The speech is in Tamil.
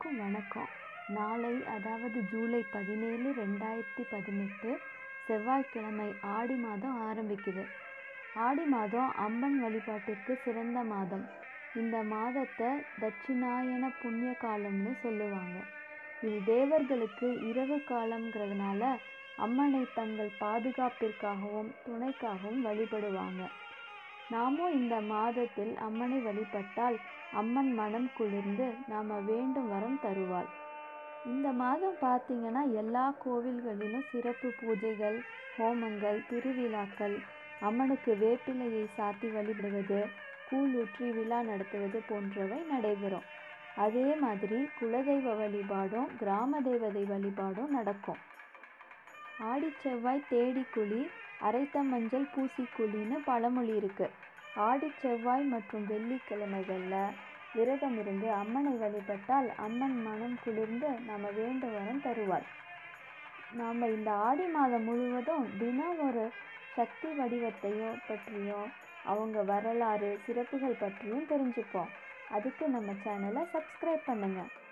எல்லாருக்கும் வணக்கம் நாளை அதாவது ஜூலை பதினேழு ரெண்டாயிரத்தி பதினெட்டு செவ்வாய்க்கிழமை ஆடி மாதம் ஆரம்பிக்குது ஆடி மாதம் அம்மன் வழிபாட்டிற்கு சிறந்த மாதம் இந்த மாதத்தை தட்சிணாயன புண்ணிய காலம்னு சொல்லுவாங்க இது தேவர்களுக்கு இரவு காலம்ங்கிறதுனால அம்மனை தங்கள் பாதுகாப்பிற்காகவும் துணைக்காகவும் வழிபடுவாங்க நாமும் இந்த மாதத்தில் அம்மனை வழிபட்டால் அம்மன் மனம் குளிர்ந்து நாம் வேண்டும் வரம் தருவாள் இந்த மாதம் பார்த்தீங்கன்னா எல்லா கோவில்களிலும் சிறப்பு பூஜைகள் ஹோமங்கள் திருவிழாக்கள் அம்மனுக்கு வேப்பிலையை சாத்தி வழிபடுவது கூழ் ஊற்றி விழா நடத்துவது போன்றவை நடைபெறும் அதே மாதிரி குலதெய்வ வழிபாடும் கிராம தேவதை வழிபாடும் நடக்கும் ஆடி செவ்வாய் தேடி குழி அரைத்த மஞ்சள் பூசி குழின்னு பழமொழி இருக்கு ஆடி செவ்வாய் மற்றும் வெள்ளிக்கிழமைகளில் விரதம் இருந்து அம்மனை வழிபட்டால் அம்மன் மனம் குளிர்ந்து நம்ம வேண்டு வரம் தருவாள் நாம் இந்த ஆடி மாதம் முழுவதும் தினம் ஒரு சக்தி வடிவத்தையோ பற்றியும் அவங்க வரலாறு சிறப்புகள் பற்றியும் தெரிஞ்சுப்போம் அதுக்கு நம்ம சேனலை சப்ஸ்கிரைப் பண்ணுங்கள்